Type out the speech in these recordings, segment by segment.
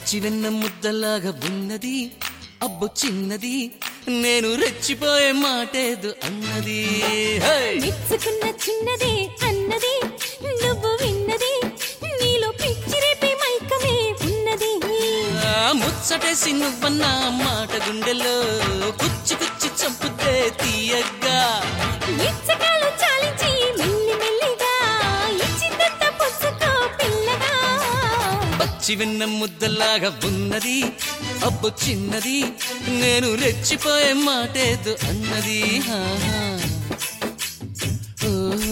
పచ్చి వెన్న ముద్దలాగా ఉన్నది అబ్బు చిన్నది నేను రెచ్చిపోయే మాటేదు అన్నది హే! మెచ్చుకున్న చిన్నదే అన్నది నువ్వు విన్నది నీలో పిచ్చి రేపే మైకమే ఉన్నది ఆ ముచ్చటేసి నువ్వన్న మాట గుండెలో కుచ్చి కుచ్చి చంపుతే తీయగ్గా ఇచ్చకాలు చాలించి మెల్లి మెల్లిగా ఇచ్చిందంత పుచ్చుకో పిల్లగా పచ్చి వెన్న ముద్దలాగా ఉన్నది అబ్బు చిన్నది నేను రెచ్చిపోయే మాటేదు అన్నది హా, హా. ఓ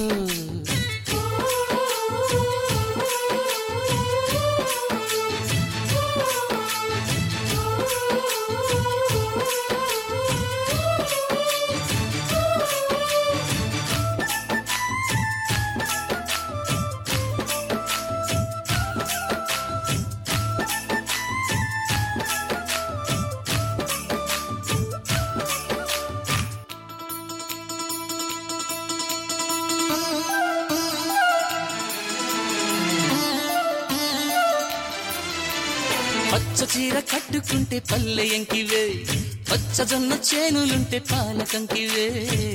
పచ్చ చీర కట్టుకుంటే పల్లె ఎంకివే పచ్చజొన్న చేనులుంటే పాలకంకివే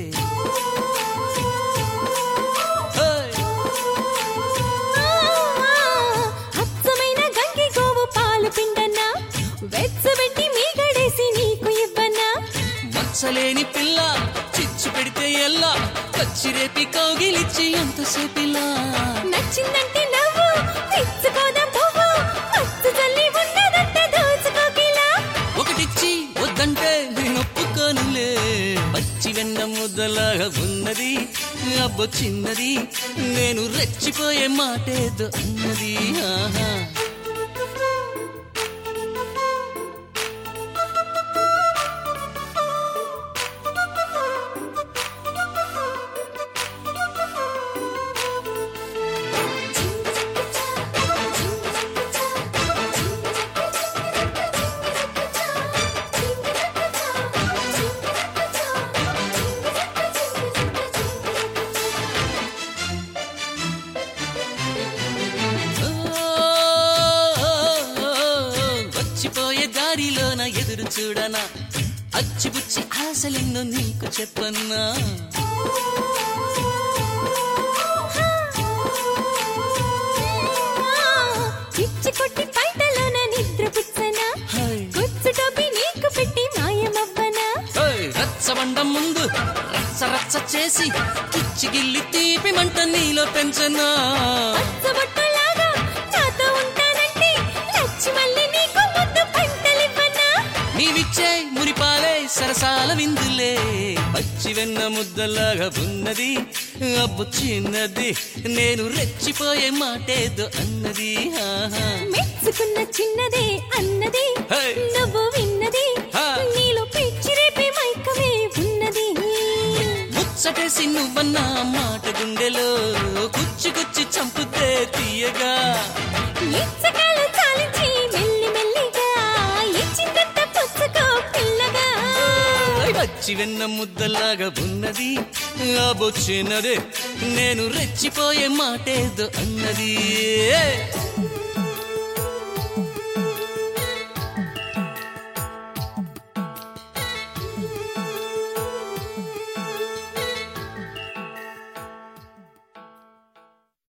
హేయ్! అచ్చమైన గంగి గోవు పాలు పిండన్నా వెచ్చబెట్టి మీ గడేసి నీకు ఇవ్వన్నా మచ్చలేని పిల్ల చిచ్చు పెడితే ఎల్లా కచ్చిరేపి కౌగిలిచ్చి ఎంతసేపిలా నచ్చిందంటే నవ్వు తెచ్చుకోదాం పువ్వు మత్తు జల్లి ఉన్నదంట దోచుకోకిలా ఒకటిచ్చి వద్దంటే నేను ఒప్పుకోనులే పచ్చి వెన్న ముద్దలాగా ఉన్నది అబ్బో చిన్నది నేను రెచ్చిపోయే మాటేదో అన్నది ఆహా వచ్చిపోయే దారిలోన ఎదురు చూడనా అచ్చిపుచ్చి ఆశలెన్నో నీకు చెప్పన్నా పిచ్చి కొట్టి పైటలోన నిద్ర పుచ్చనా హై, గుచ్చు టోపి నీకు పెట్టి మాయమవ్వనా హై, రచ్చబండం ముందు రచ్చ రచ్చ చేసి గిల్లి తీపి మంట నీలో పెంచనా పచ్చబొట్టులాగా నాతో ఉంటానంటే నచ్చి మళ్ళీ నీకు ముద్దు పంటలివ్వనా నీవిచ్చే మురిపాలే సరసాల విందులే పచ్చి వెన్న ముద్దలాగా ఉన్నది అబ్బు చిన్నది నేను రెచ్చిపోయే మాటేదో అన్నది ఆహా మెచ్చుకున్న చిన్నదే అన్నది హే! నువ్వు విన్నది హా! నీలో పిచ్చి రేపే మైకమే ఉన్నది ముచ్చటేసి నువ్వన్న మాట గుండెలో కుచ్చి కుచ్చి చంపుతే తీయగా ఇచ్చకాలు చాలించి మెల్లి మెల్లిగా ఇచ్చిందంత పుచ్చుకో పిల్లగా పచ్చి వెన్న ముద్దలాగా ఉన్నది ఆబొచ్చినదే నేను రెచ్చిపోయే మాటేదో అన్నది